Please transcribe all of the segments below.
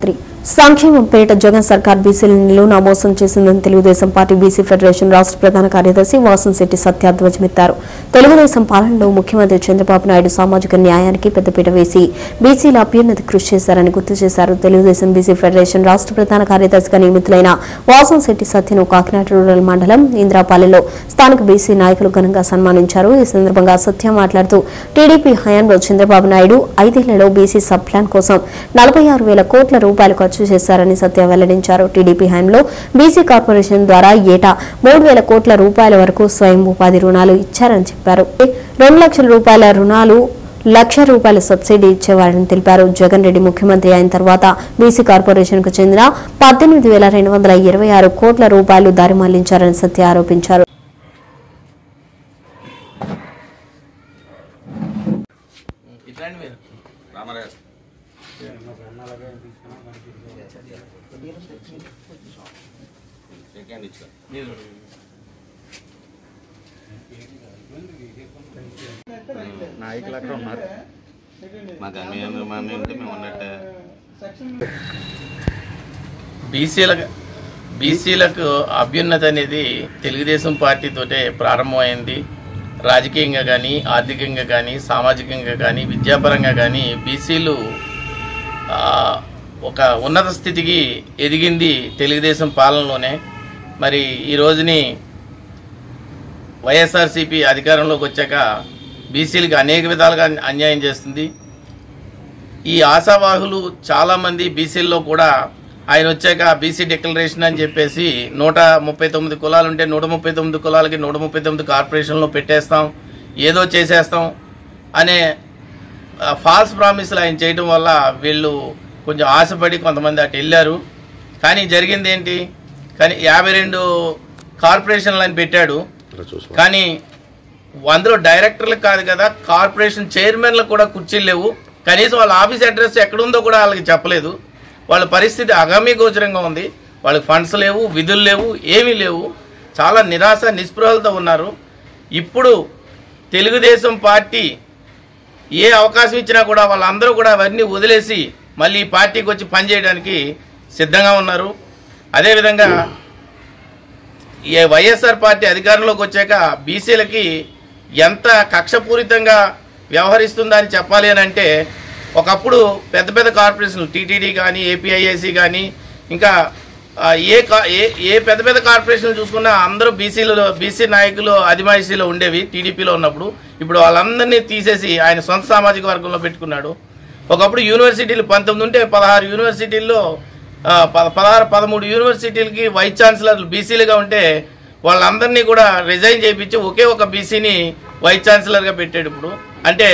three సంక్షేమం పేరిట జగన్ సర్కార్ బీసీలను మోసం చేసిందని తెలుగుదేశం పార్టీ బీసీ ఫెడరేషన్ రాష్ట్ర ప్రధాన కార్యదర్శి వాసంశెట్టి సత్య ధ్వజమెత్తారు తెలుగుదేశం పాలనలో ముఖ్యమంత్రి చంద్రబాబు నాయుడు సామాజిక న్యాయానికి పెద్దపీట వేసి బీసీల అభ్యున్నతి కృషి చేశారని గుర్తు చేశారు తెలుగుదేశం బీసీ ఫెడరేషన్ రాష్ట్ర ప్రధాన కార్యదర్శిగా నియమితులైన వాసంశెట్టి సత్యను కాకినాడ రూరల్ మండలం ఇంద్రాపాలెంలో స్థానిక బీసీ నాయకులు ఘనంగా సన్మానించారు ఈ సందర్భంగా సత్య మాట్లాడుతూ టీడీపీ హయాంలో చంద్రబాబు నాయుడు ఐదేళ్లలో బీసీ సబ్ ప్లాన్ కోసం నలభై ఆరు వేల కోట్ల రూపాయలు ఖర్చు చేశారని సత్య వెల్లడించారు టీడీపీ హయాంలో బీసీ కార్పొరేషన్ ద్వారా ఏటా మూడు వేల కోట్ల రూపాయల వరకు స్వయం ఉపాధి రుణాలు ఇచ్చారని చెప్పారు రెండు లక్షల రూపాయల రుణాలు లక్ష రూపాయల సబ్సిడీ ఇచ్చేవారని తెలిపారు జగన్ రెడ్డి ముఖ్యమంత్రి అయిన తర్వాత బీసీ కార్పొరేషన్ కు చెందిన పద్దెనిమిది వేల రెండు వందల ఇరవై ఆరు కోట్ల రూపాయలు దారి మళ్లించారని సత్య ఆరోపించారు ఇట్లాంటి మీరు రామరాజు సెకండ్ ఇచ్చా మీరు నాయకులు అక్కడ ఉన్నారు మాకు మేము మేము ఉంటే మేము ఉన్నట్టే బీసీలకు బీసీలకు అభ్యున్నతి అనేది తెలుగుదేశం పార్టీతోటే ప్రారంభమైంది రాజకీయంగా కానీ ఆర్థికంగా కానీ సామాజికంగా కానీ విద్యాపరంగా కానీ బీసీలు ఆ, ఒక ఉన్నత స్థితికి ఎదిగింది తెలుగుదేశం పాలనలోనే మరి ఈ రోజుని వైఎస్ఆర్సీపీ అధికారంలోకి వచ్చాక బీసీలకు అనేక విధాలుగా అన్యాయం చేస్తుంది ఈ ఆశావాహులు చాలామంది బీసీల్లో కూడా ఆయన వచ్చాక బీసీ డిక్లరేషన్ అని చెప్పేసి నూట ముప్పై తొమ్మిది కులాలు ఉంటే నూట ముప్పై తొమ్మిది కులాలకి నూట ముప్పై తొమ్మిది కార్పొరేషన్లో పెట్టేస్తాం ఏదో చేసేస్తాం అనే ఫాల్స్ ప్రామిస్లు ఆయన చేయడం వల్ల వీళ్ళు కొంచెం ఆశపడి కొంతమంది అటు వెళ్ళారు కానీ జరిగింది ఏంటి కానీ యాభై రెండు కార్పొరేషన్లు అని పెట్టాడు కానీ అందులో డైరెక్టర్లకు కాదు కదా కార్పొరేషన్ చైర్మన్లకు కూడా కుర్చీలు లేవు కనీసం వాళ్ళ ఆఫీస్ అడ్రస్ ఎక్కడుందో కూడా వాళ్ళకి చెప్పలేదు వాళ్ళ పరిస్థితి అగమ్య గోచరంగా ఉంది వాళ్ళకి ఫండ్స్ లేవు విధులు లేవు ఏమీ లేవు చాలా నిరాశ నిస్పృహలతో ఉన్నారు ఇప్పుడు తెలుగుదేశం పార్టీ ఏ అవకాశం ఇచ్చినా కూడా వాళ్ళందరూ కూడా అవన్నీ వదిలేసి మళ్ళీ ఈ పార్టీకి వచ్చి పనిచేయడానికి సిద్ధంగా ఉన్నారు అదేవిధంగా ఏ వైఎస్ఆర్ పార్టీ అధికారంలోకి వచ్చాక బీసీలకి ఎంత కక్షపూరితంగా వ్యవహరిస్తుందా అని చెప్పాలి అని అంటే ఒకప్పుడు పెద్ద పెద్ద కార్పొరేషన్లు టీటీడీ కానీ ఏపీఐఐసి కానీ ఇంకా ఆ, ఏ కా- ఏ ఏ పెద్ద పెద్ద కార్పొరేషన్లు చూసుకున్నా అందరూ బీసీలు బీసీ నాయకులు అధిమాయిసీలో ఉండేవి టీడీపీలో ఉన్నప్పుడు ఇప్పుడు వాళ్ళందరినీ తీసేసి ఆయన సొంత సామాజిక వర్గంలో పెట్టుకున్నాడు ఒకప్పుడు యూనివర్సిటీలు పంతొమ్మిది ఉంటే పదహారు యూనివర్సిటీల్లో ఆ, పద పదహారు పదమూడు యూనివర్సిటీలకి వైస్ ఛాన్సలర్లు బీసీలుగా ఉంటే వాళ్ళందరినీ కూడా రిజైన్ చేయించి ఒకే ఒక బీసీని వైస్ ఛాన్సలర్గా పెట్టాడు ఇప్పుడు అంటే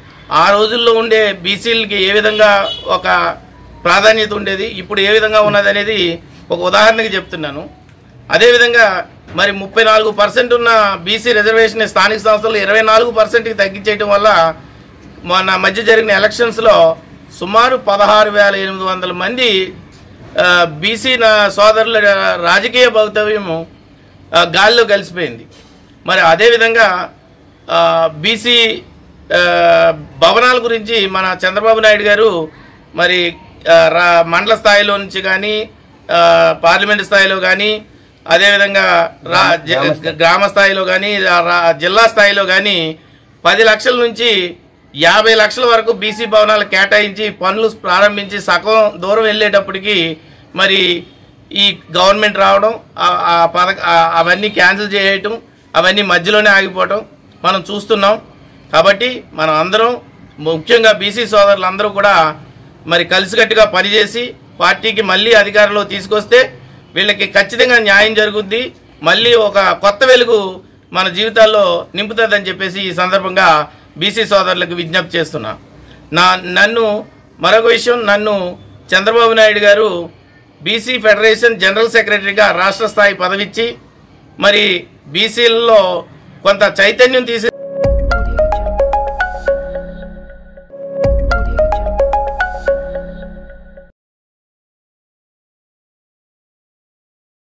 ఆ రోజుల్లో ఉండే బీసీలకి ఏ విధంగా ఒక ప్రాధాన్యత ఉండేది ఇప్పుడు ఏ విధంగా ఉన్నది అనేది ఒక ఉదాహరణకి చెప్తున్నాను అదేవిధంగా మరి ముప్పై నాలుగు పర్సెంట్ ఉన్న బీసీ రిజర్వేషన్ స్థానిక సంస్థలు ఇరవై నాలుగు పర్సెంట్కి తగ్గించేయడం వల్ల మొన్న మధ్య జరిగిన ఎలక్షన్స్లో సుమారు పదహారు వేల ఎనిమిది వందల మంది ఆ, బీసీ నా సోదరుల రాజకీయ భవితవ్యము ఆ, గాలిలో కలిసిపోయింది మరి అదేవిధంగా ఆ, బీసీ ఆ, భవనాల గురించి మన చంద్రబాబు నాయుడు గారు మరి ఆ, రా- మండల స్థాయిలో నుంచి కానీ ఆ, పార్లమెంట్ స్థాయిలో కానీ అదేవిధంగా రా జ- గ్రామ స్థాయిలో కానీ జిల్లా స్థాయిలో కానీ పది లక్షల నుంచి యాభై లక్షల వరకు బీసీ భవనాలు కేటాయించి పనులు ప్రారంభించి సగం దూరం వెళ్ళేటప్పటికి మరి ఈ గవర్నమెంట్ రావడం ఆ- ఆ పథక ఆ- అవన్నీ క్యాన్సిల్ చేయటం అవన్నీ మధ్యలోనే ఆగిపోవటం మనం చూస్తున్నాం కాబట్టి మనం అందరం ముఖ్యంగా బీసీ సోదరులందరూ కూడా మరి కలిసికట్టుగా పనిచేసి పార్టీకి మళ్ళీ అధికారంలో తీసుకొస్తే వీళ్ళకి ఖచ్చితంగా న్యాయం జరుగుద్ది మళ్ళీ ఒక కొత్త వెలుగు మన జీవితాల్లో నింపుతుందని చెప్పేసి ఈ సందర్భంగా బీసీ సోదరులకు విజ్ఞప్తి చేస్తున్నా నా నన్ను మరొక విషయం నన్ను చంద్రబాబు నాయుడు గారు బీసీ ఫెడరేషన్ జనరల్ సెక్రటరీగా రాష్ట్ర స్థాయి పదవిచ్చి మరి బీసీలలో కొంత చైతన్యం తీసి